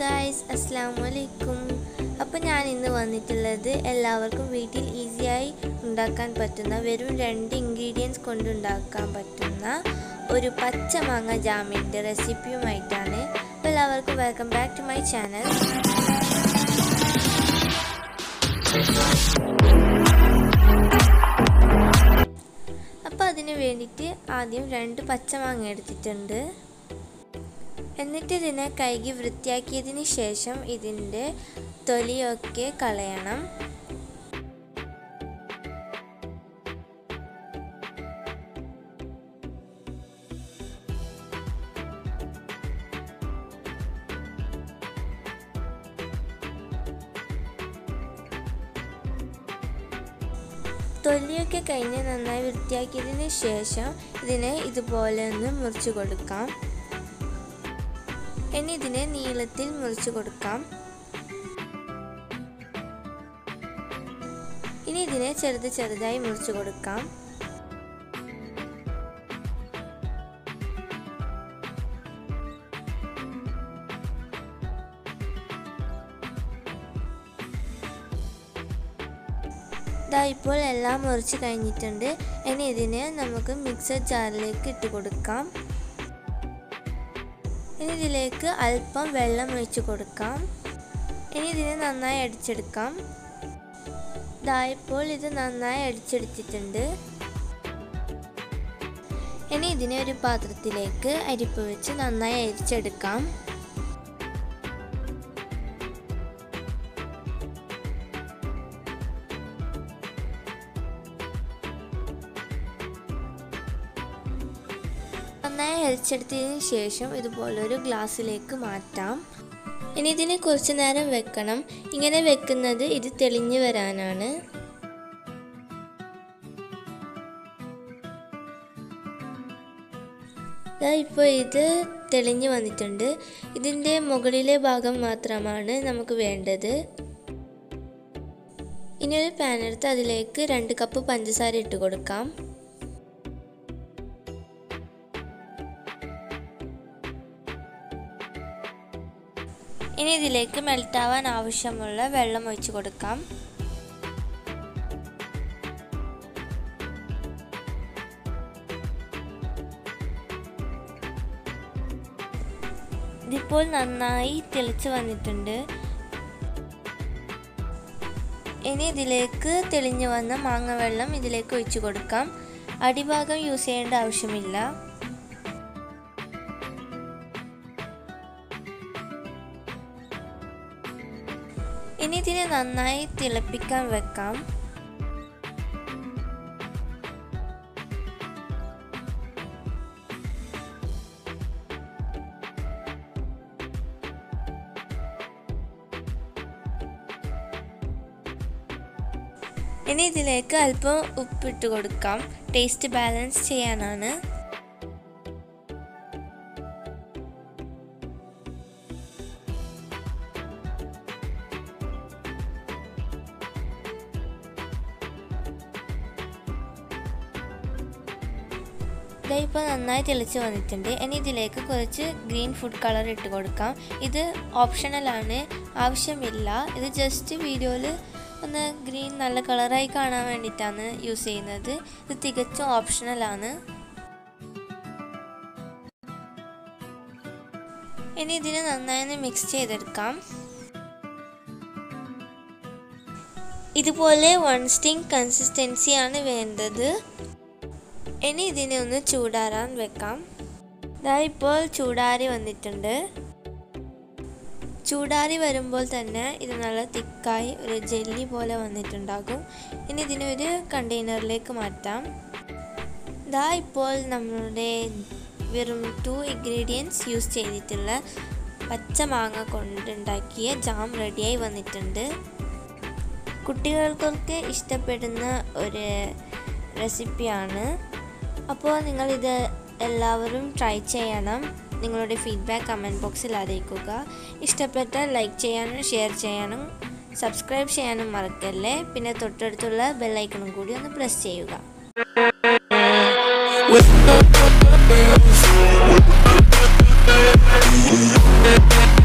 guys അസ്സാം വലൈക്കും അപ്പോൾ ഞാൻ ഇന്ന് വന്നിട്ടുള്ളത് എല്ലാവർക്കും വീട്ടിൽ ഈസിയായി ഉണ്ടാക്കാൻ പറ്റുന്ന വെറും രണ്ട് ഇൻഗ്രീഡിയൻസ് കൊണ്ടുണ്ടാക്കാൻ പറ്റുന്ന ഒരു പച്ച മാങ്ങ ജാമിൻ്റെ റെസിപ്പിയുമായിട്ടാണ് അപ്പോൾ എല്ലാവർക്കും welcome back to my channel അപ്പോൾ അതിന് വേണ്ടിയിട്ട് ആദ്യം രണ്ട് പച്ചമാങ്ങ എടുത്തിട്ടുണ്ട് എന്നിട്ട് ഇതിനെ കഴുകി വൃത്തിയാക്കിയതിന് ശേഷം ഇതിൻ്റെ തൊലിയൊക്കെ കളയണം തൊലിയൊക്കെ കഴിഞ്ഞ് നന്നായി വൃത്തിയാക്കിയതിന് ശേഷം ഇതിനെ ഇതുപോലെ ഒന്ന് മുറിച്ച് കൊടുക്കാം ഇനി ഇതിനെ നീളത്തിൽ മുറിച്ച് കൊടുക്കാം ഇനി ഇതിനെ ചെറുത് ചെറുതായി മുറിച്ച് കൊടുക്കാം ഇതാ ഇപ്പോൾ എല്ലാം മുറിച്ച് കഴിഞ്ഞിട്ടുണ്ട് ഇനി ഇതിനെ നമുക്ക് മിക്സർ ജാറിലേക്ക് ഇട്ട് കൊടുക്കാം ഇനി ഇതിലേക്ക് അല്പം വെള്ളം ഒഴിച്ച് കൊടുക്കാം ഇനി ഇതിനെ നന്നായി അടിച്ചെടുക്കാം ദാ ഇപ്പോൾ ഇത് നന്നായി അടിച്ചെടുത്തിട്ടുണ്ട് ഇനി ഇതിനെ ഒരു പാത്രത്തിലേക്ക് അരിപ്പ് വെച്ച് നന്നായി അരിച്ചെടുക്കാം നന്നായി അരിച്ചെടുത്തതിന് ശേഷം ഇതുപോലൊരു ഗ്ലാസ്സിലേക്ക് മാറ്റാം ഇനി ഇതിനെ കുറച്ച് നേരം വെക്കണം ഇങ്ങനെ വെക്കുന്നത് ഇത് തെളിഞ്ഞു വരാനാണ് ഇപ്പോൾ ഇത് തെളിഞ്ഞു വന്നിട്ടുണ്ട് ഇതിൻ്റെ മുകളിലെ ഭാഗം മാത്രമാണ് നമുക്ക് വേണ്ടത് ഇനി ഒരു പാൻ എടുത്ത് അതിലേക്ക് രണ്ട് കപ്പ് പഞ്ചസാര ഇട്ട് കൊടുക്കാം ഇനി ഇതിലേക്ക് മെൽറ്റാവാൻ ആവശ്യമുള്ള വെള്ളം ഒഴിച്ചു കൊടുക്കാം ഇതിപ്പോൾ നന്നായി തിളച്ച് വന്നിട്ടുണ്ട് ഇനി ഇതിലേക്ക് തെളിഞ്ഞു വന്ന മാങ്ങ വെള്ളം ഇതിലേക്ക് ഒഴിച്ചു കൊടുക്കാം അടിഭാഗം യൂസ് ചെയ്യേണ്ട ആവശ്യമില്ല ഇനി ഇതിനെ നന്നായി തിളപ്പിക്കാൻ വെക്കാം ഇനി ഇതിലേക്ക് അല്പം ഉപ്പിട്ട് കൊടുക്കാം ടേസ്റ്റ് ബാലൻസ് ചെയ്യാനാണ് ഇത് ഇപ്പോൾ നന്നായി തിളച്ച് വന്നിട്ടുണ്ട് ഇനി ഇതിലേക്ക് കുറച്ച് ഗ്രീൻ ഫുഡ് കളർ ഇട്ട് കൊടുക്കാം ഇത് ഓപ്ഷണലാണ് ആവശ്യമില്ല ഇത് ജസ്റ്റ് വീഡിയോയിൽ ഒന്ന് ഗ്രീൻ നല്ല കളറായി കാണാൻ വേണ്ടിയിട്ടാണ് യൂസ് ചെയ്യുന്നത് ഇത് തികച്ചും ഓപ്ഷണലാണ് ഇനി ഇതിനെ നന്നായി ഒന്ന് മിക്സ് ചെയ്തെടുക്കാം ഇതുപോലെ വൺ സ്റ്റിങ് കൺസിസ്റ്റൻസിയാണ് വേണ്ടത് ഇനി ഇതിനെ ഒന്ന് ചൂടാറാൻ വെക്കാം ഇതാ ഇപ്പോൾ ചൂടാറി വന്നിട്ടുണ്ട് ചൂടാറി വരുമ്പോൾ തന്നെ ഇത് നല്ല തിക്കായി ഒരു ജെല്ലി പോലെ വന്നിട്ടുണ്ടാകും ഇനി ഇതിനെ ഒരു കണ്ടെയ്നറിലേക്ക് മാറ്റാം ഇതാ ഇപ്പോൾ നമ്മളുടെ വെറും ടു ഇൻഗ്രീഡിയൻസ് യൂസ് ചെയ്തിട്ടുള്ള പച്ച മാങ്ങ കൊണ്ടുണ്ടാക്കിയ ജാം റെഡിയായി വന്നിട്ടുണ്ട് കുട്ടികൾക്കൊക്കെ ഇഷ്ടപ്പെടുന്ന ഒരു റെസിപ്പിയാണ് അപ്പോൾ നിങ്ങളിത് എല്ലാവരും ട്രൈ ചെയ്യണം നിങ്ങളുടെ ഫീഡ്ബാക്ക് കമൻറ്റ് ബോക്സിൽ അറിയിക്കുക ഇഷ്ടപ്പെട്ടാൽ ലൈക്ക് ചെയ്യാനും ഷെയർ ചെയ്യാനും സബ്സ്ക്രൈബ് ചെയ്യാനും മറക്കല്ലേ പിന്നെ തൊട്ടടുത്തുള്ള ബെല്ലൈക്കണും കൂടി ഒന്ന് പ്രസ് ചെയ്യുക with